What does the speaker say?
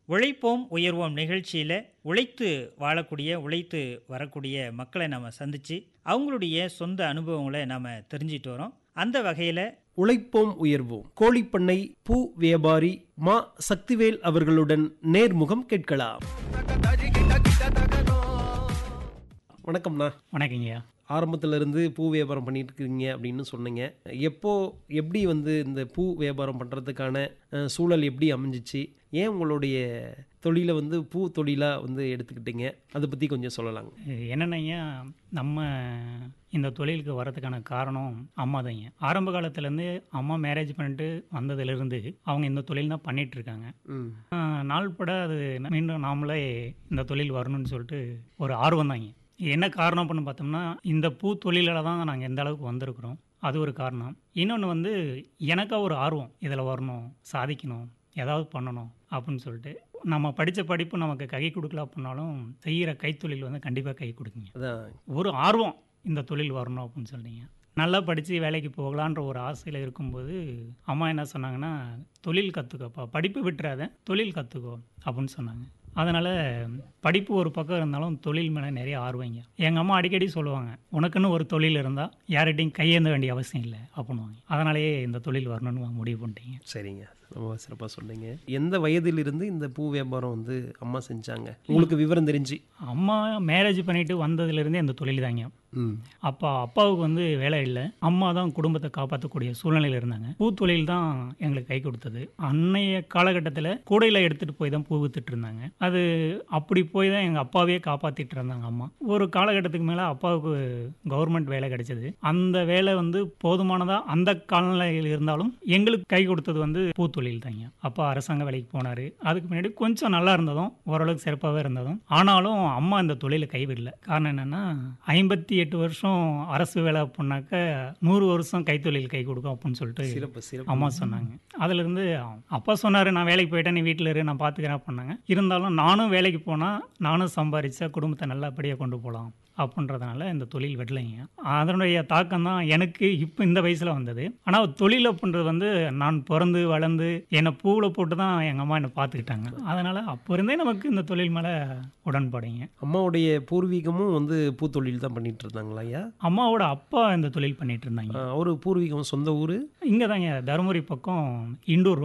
உழைப்போம் உயர்வோம் நிகழ்ச்சியில் உழைத்து வாழக்கூடிய உழைத்து வரக்கூடிய மக்களை நம்ம சந்தித்து அவங்களுடைய சொந்த அனுபவங்களை நாம் தெரிஞ்சிட்டு வரோம் அந்த வகையில் உழைப்போம் உயர்வோம் கோழிப்பண்ணை பூ வியாபாரி மா சக்திவேல் அவர்களுடன் நேர்முகம் கேட்கலாம் வணக்கம்ண்ணா வணக்கங்கய்யா ஆரம்பத்துல இருந்து பூ வியாபாரம் பண்ணிட்டு இருக்கீங்க அப்படின்னு சொன்னீங்க எப்போ எப்படி வந்து இந்த பூ வியாபாரம் பண்ணுறதுக்கான அஹ், சூழல் எப்படி அமைஞ்சிச்சு ஏன் உங்களுடைய தொழிலை வந்து பூ தொழிலாக வந்து எடுத்துக்கிட்டீங்க அதை பற்றி கொஞ்சம் சொல்லலாங்க என்னென்னய்யா நம்ம இந்த தொழிலுக்கு வரதுக்கான காரணம் அம்மா தாங்க ஆரம்ப காலத்துலேருந்து அம்மா மேரேஜ் பண்ணிட்டு வந்ததுலேருந்து அவங்க இந்த தொழில் தான் பண்ணிட்டு இருக்காங்க ம் ஆஹ், நாள்பட அது மீண்டும் நாமளே இந்த தொழில் வரணும்னு சொல்லிட்டு ஒரு ஆர்வம் தாங்க என்ன காரணம் அப்படின்னு பார்த்தோம்னா இந்த பூ தொழிலில் தான் நாங்கள் எந்த அளவுக்கு வந்திருக்கிறோம் அது ஒரு காரணம் இன்னொன்று வந்து எனக்கா ஒரு ஆர்வம் இதில் வரணும் சாதிக்கணும் ஏதாவது பண்ணணும் அப்படின்னு சொல்லிட்டு நம்ம படித்த படிப்பு நமக்கு கை கொடுக்கல அப்படின்னாலும் செய்கிற கைத்தொழில் வந்து கண்டிப்பாக கை கொடுக்குங்க அதான் ஒரு ஆர்வம் இந்த தொழில் வரணும் அப்படின்னு சொல்லிங்க நல்லா படித்து வேலைக்கு போகலான்ற ஒரு ஆசையில் இருக்கும்போது அம்மா என்ன சொன்னாங்கன்னா தொழில் கற்றுக்கப்பா படிப்பு விட்டுறாத தொழில் கற்றுக்கோ அப்படின்னு சொன்னாங்க அதனால் படிப்பு ஒரு பக்கம் இருந்தாலும் தொழில் மேலே நிறைய ஆர்வங்க எங்கள் அம்மா அடிக்கடி சொல்லுவாங்க உனக்குன்னு ஒரு தொழில் இருந்தால் யார்கிட்டையும் கையேந்த வேண்டிய அவசியம் இல்லை அப்படின்னுவாங்க அதனாலேயே இந்த தொழில் வரணும்னு முடிவு பண்ணிட்டீங்க சரிங்க ரொம்ப சிறப்பாக சொன்னீங்க எந்த வயதிலிருந்து இந்த பூ வியாபாரம் வந்து அம்மா செஞ்சாங்க உங்களுக்கு விவரம் தெரிஞ்சு அம்மா மேரேஜ் பண்ணிட்டு வந்ததுலேருந்தே இந்த தொழில் தாங்க ம் அப்பா அப்பாவுக்கு வந்து வேலை இல்லை அம்மா தான் குடும்பத்தை காப்பாற்றக்கூடிய சூழ்நிலையில் இருந்தாங்க பூத்தொழில் தான் எங்களுக்கு கை கொடுத்தது அன்னைய காலகட்டத்தில் கூடையில் எடுத்துகிட்டு போய் தான் பூ வித்துட்டு இருந்தாங்க அது அப்படி போய் தான் எங்கள் அப்பாவே காப்பாற்றிட்டு இருந்தாங்க அம்மா ஒரு காலகட்டத்துக்கு மேலே அப்பாவுக்கு கவர்மெண்ட் வேலை கிடைச்சது அந்த வேலை வந்து போதுமானதாக அந்த காலநிலையில் இருந்தாலும் எங்களுக்கு கை கொடுத்தது வந்து பூத்தொழில் தாங்க அப்பா அரசாங்க வேலைக்கு போனார் அதுக்கு முன்னாடி கொஞ்சம் நல்லா இருந்ததும் ஓரளவுக்கு சிறப்பாகவே இருந்ததும் ஆனாலும் அம்மா இந்த தொழிலை கைவிடல காரணம் என்னன்னா ஐம்பத்தி எட்டு வருஷம் அரசு வேலை பண்ணாக்க நூறு வருஷம் கைத்தொழில் கை கொடுக்கும் அப்படின்னு சொல்லிட்டு சிறப்பு சிறப்பு அம்மா சொன்னாங்க அதுல இருந்து அப்பா சொன்னாரு நான் வேலைக்கு போயிட்டேன் நீ வீட்டில் இரு நான் பார்த்துக்கிறேன் பண்ணாங்க இருந்தாலும் நானும் வேலைக்கு போனால் நானும் சம்பாரிச்சா குடும்பத்தை நல்லபடியாக கொண்டு போகலாம் அப்படின்றதுனால இந்த தொழில் விடலைங்க அதனுடைய தாக்கம் தான் எனக்கு இப்போ இந்த வயசில் வந்தது ஆனால் தொழில் அப்படின்றது வந்து நான் பிறந்து வளர்ந்து என்னை பூவில் போட்டு தான் எங்கள் அம்மா என்னை பார்த்துக்கிட்டாங்க அதனால் அப்போ இருந்தே நமக்கு இந்த தொழில் மேலே உடன்பாடுங்க அம்மாவுடைய பூர்வீகமும் வந்து பூ தொழில் தான் பண்ணிட்டு இருந்தாங்களா ஐயா அம்மாவோட அப்பா இந்த தொழில் பண்ணிட்டு இருந்தாங்க அவரு பூர்வீகம் சொந்த ஊர் இங்கே தாங்க தருமபுரி பக்கம் இண்டூர்